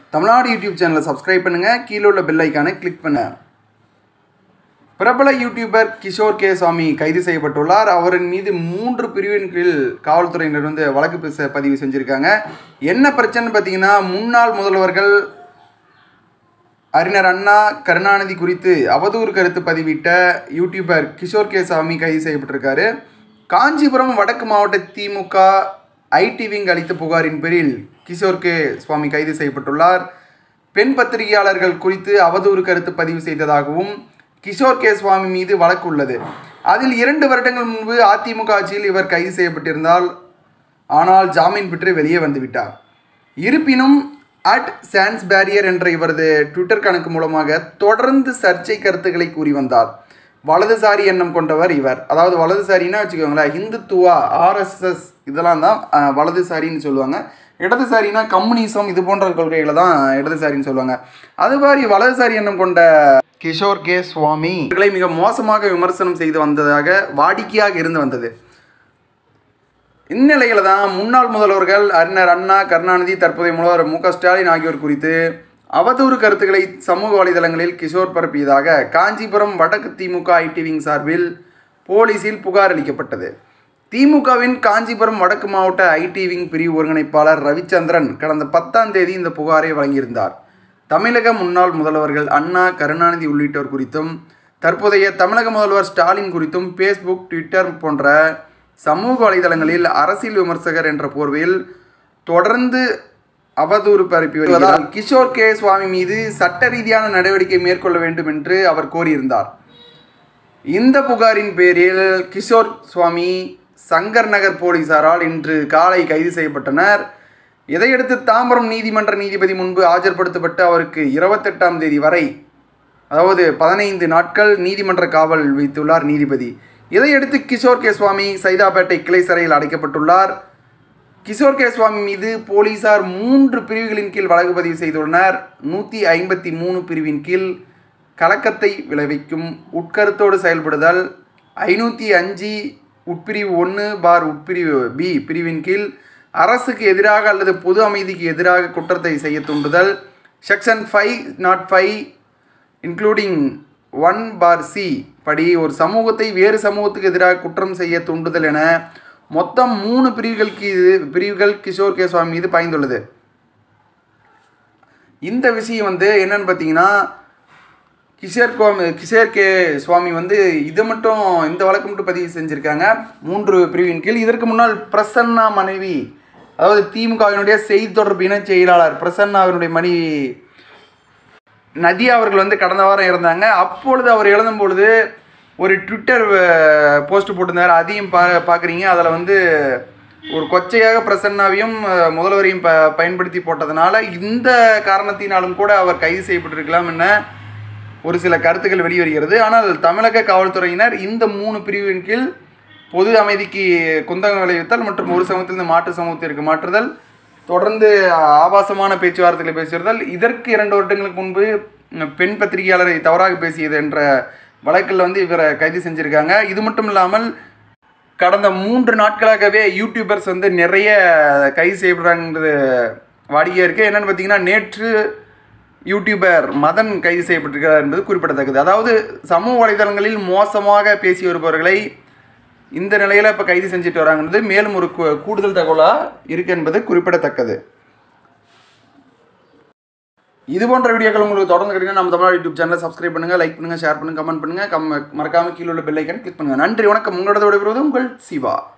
Tamil Nadu YouTube சேனலை subscribe பண்ணுங்கள் கீழே உள்ள பெல் ஐக்கானை கிளிக் பண்ண பிரபல யூடியூபர் கிஷோர் கே சுவாமி கைது செய்யப்பட்டுள்ளார் அவரின் மீது மூன்று பிரிவின் கீழ் காவல்துறையினர் வந்து வழக்கு பி- பதிவு செஞ்சுருக்காங்க என்ன பிரச்சனைன்னு பார்த்தீங்கன்னா முன்னாள் முதல்வர்கள் அறிஞர் அண்ணா கருணாநிதி குறித்து அவதூறு கருத்து பதிவிட்ட யூடியூபர் கிஷோர் கே சாமி கைது செய்யப்பட்டிருக்காரு காஞ்சிபுரம் வடக்கு மாவட்ட திமுக ஐடி விங் அளித்த புகாரின் பேரில் கிஷோர் கே சுவாமி கைது செய்யப்பட்டுள்ளார் பெண் பத்திரிகையாளர்கள் குறித்து அவதூறு கருத்து பதிவு செய்ததாகவும் கிஷோர் கே சுவாமி மீது வழக்கு உள்ளது அதில் இரண்டு வருடங்கள் முன்பு அதிமுக ஆட்சியில் இவர் கைது செய்யப்பட்டிருந்தால் ஆனால் ஜாமீன் பெற்று வெளியே வந்துவிட்டார் இருப்பினும் அட் சான்ஸ் பேரியர் என்ற இவரது ட்விட்டர் கணக்கு மூலமாக தொடர்ந்து சர்ச்சை கருத்துக்களை கூறி வந்தார் வலதுசாரி எண்ணம் கொண்டவர் இவர் அதாவது வலதுசாரின்னா வச்சுக்கோங்களேன் இந்துத்துவா ஆர்எஸ்எஸ் இதெல்லாம் தான் அஹ், வலதுசாரின்னு சொல்லுவாங்க இடதுசாரினா கம்யூனிசம் இது போன்ற கொள்கைகளை தான் இடதுசாரின்னு சொல்லுவாங்க அது மாதிரி வலதுசாரி எண்ணம் கொண்ட கிஷோர் கே சுவாமி இவர்களை மிக மோசமாக விமர்சனம் செய்து வந்ததாக வாடிக்கையாக இருந்து வந்தது இந்நிலையில தான் முன்னாள் முதல்வர்கள் அறிஞர் அண்ணா கருணாநிதி தற்போதைய முதல்வர் மு க ஸ்டாலின் ஆகியோர் குறித்து அவதூறு கருத்துக்களை சமூக வலைதளங்களில் கிஷோர் பரப்பியதாக காஞ்சிபுரம் வடக்கு திமுக ஐடி விங் சார்பில் போலீசில் புகார் அளிக்கப்பட்டது திமுகவின் காஞ்சிபுரம் வடக்கு மாவட்ட ஐடி விங் பிரிவு ஒருங்கிணைப்பாளர் ரவிச்சந்திரன் கடந்த பத்தாம் தேதி இந்த புகாரை வழங்கியிருந்தார் தமிழக முன்னாள் முதல்வர்கள் அண்ணா கருணாநிதி உள்ளிட்டோர் குறித்தும் தற்போதைய தமிழக முதல்வர் ஸ்டாலின் குறித்தும் ஃபேஸ்புக் ட்விட்டர் போன்ற சமூக வலைதளங்களில் அரசியல் விமர்சகர் என்ற போர்வையில் தொடர்ந்து அவதூறு பரப்பி வருவதால் கிஷோர் கே சுவாமி மீது சட்ட ரீதியான நடவடிக்கை மேற்கொள்ள வேண்டும் என்று அவர் கோரியிருந்தார் இந்த புகாரின் பேரில் கிஷோர் சுவாமி சங்கர் நகர் போலீசாரால் இன்று காலை கைது செய்யப்பட்டனர் இதையடுத்து தாம்பரம் நீதிமன்ற நீதிபதி முன்பு ஆஜர்படுத்தப்பட்டு அவருக்கு இருபத்தெட்டாம் தேதி வரை அதாவது பதினைந்து நாட்கள் நீதிமன்ற காவல் வைத்துள்ளார் நீதிபதி இதையடுத்து கிஷோர் கே சுவாமி சைதாப்பேட்டை கிளை சிறையில் அடைக்கப்பட்டுள்ளார் கிஷோர் கே சுவாமி மீது போலீசார் மூன்று பிரிவுகளின் கீழ் வழக்கு பதிவு செய்துள்ளனர் நூற்றி ஐம்பத்தி மூணு பிரிவின் கீழ் கலக்கத்தை விளைவிக்கும் உட்கருத்தோடு செயல்படுதல் ஐநூற்றி அஞ்சு உட்பிரிவு ஒன்று பார் உட்பிரிவு பி பிரிவின் கீழ் அரசுக்கு எதிராக அல்லது பொது அமைதிக்கு எதிராக குற்றத்தை செய்ய தூண்டுதல் section five naught five including one பார் சி படி ஒரு சமூகத்தை வேறு சமூகத்துக்கு எதிராக குற்றம் செய்ய தூண்டுதல் என மொத்தம் மூணு பிரிவுகளுக்கு இது பிரிவுகள் கிஷோர் கே சுவாமி மீது பாய்ந்துள்ளது இந்த விஷயம் வந்து என்னன்னு பார்த்தீங்கன்னா கிஷோர் கோமி கிஷோர் கே சுவாமி வந்து இது மட்டும் இந்த வழக்கு மட்டும் பதிவு செஞ்சுருக்காங்க மூன்று பிரிவின் கீழ் இதற்கு முன்னால் பிரசன்னா மனைவி அதாவது திமுகவினுடைய செய்தி தொடர்பு இணைச் செயலாளர் பிரசன்னாவினுடைய மனைவி நதியா அவர்கள் வந்து கடந்த வாரம் இறந்தாங்க அப்பொழுது அவர் இழந்தும் பொழுது ஒரு ட்விட்டர் போஸ்ட் போட்டிருந்தார் அதையும் பா பார்க்குறீங்க அதில் வந்து ஒரு கொச்சையாக பிரசன்னாவையும் அஹ், முதல்வரையும் ப பயன்படுத்தி போட்டதுனால இந்த காரணத்தினாலும் கூட அவர் கைது செய்யப்பட்டிருக்கலாம் என்ன ஒரு சில கருத்துக்கள் வெளிவருகிறது ஆனால் தமிழக காவல்துறையினர் இந்த மூணு பிரிவின் கீழ் பொது அமைதிக்கு குந்தகம் விளைவித்தல் மற்றும் ஒரு சமூகத்திலிருந்து மாற்று சமூகத்திற்கு மாற்றுதல் தொடர்ந்து ஆபாசமான பேச்சுவார்த்தைகளை பேசுதல் இதற்கு இரண்டு வருடங்களுக்கு முன்பு ம், பெண் பத்திரிகையாளரை தவறாக பேசியது என்ற வழக்கில் வந்து இவரை கைது செஞ்சுருக்காங்க இது மட்டும் இல்லாமல் கடந்த மூன்று நாட்களாகவே யூடியூபர்ஸ் வந்து நிறைய கைது செய்யப்படுறாங்கிறது வாடிக்கையாக இருக்குது என்னென்னு பார்த்தீங்கன்னா நேற்று யூடியூபர் மதன் கைது செய்யப்பட்டிருக்கிறார் என்பது குறிப்பிடத்தக்கது அதாவது சமூக வலைதளங்களில் மோசமாக பேசி வருபவர்களை இந்த நிலையில் இப்போ கைது செஞ்சுட்டு வராங்கிறது மேலும் ஒரு கூ- கூடுதல் தகவலாக இருக்கு என்பது குறிப்பிடத்தக்கது இது போன்ற வீடியோக்கள் உங்களுக்கு தொடர்ந்து கிடைக்கும் நம்ம தமிழ் யூடியூப் சேனலை சப்ஸ்கிரைப் பண்ணுங்கள் லைக் பண்ணுங்கள் ஷேர் பண்ணுங்கள் கமெண்ட் பண்ணுங்கள் கம் மறக்காமல் கீழே உள்ள பெல் ஐக்கன் கிளிக் பண்ணுங்கள் நன்றி வணக்கம் உங்களோட விடைபெறுவது உங்கள் சிவா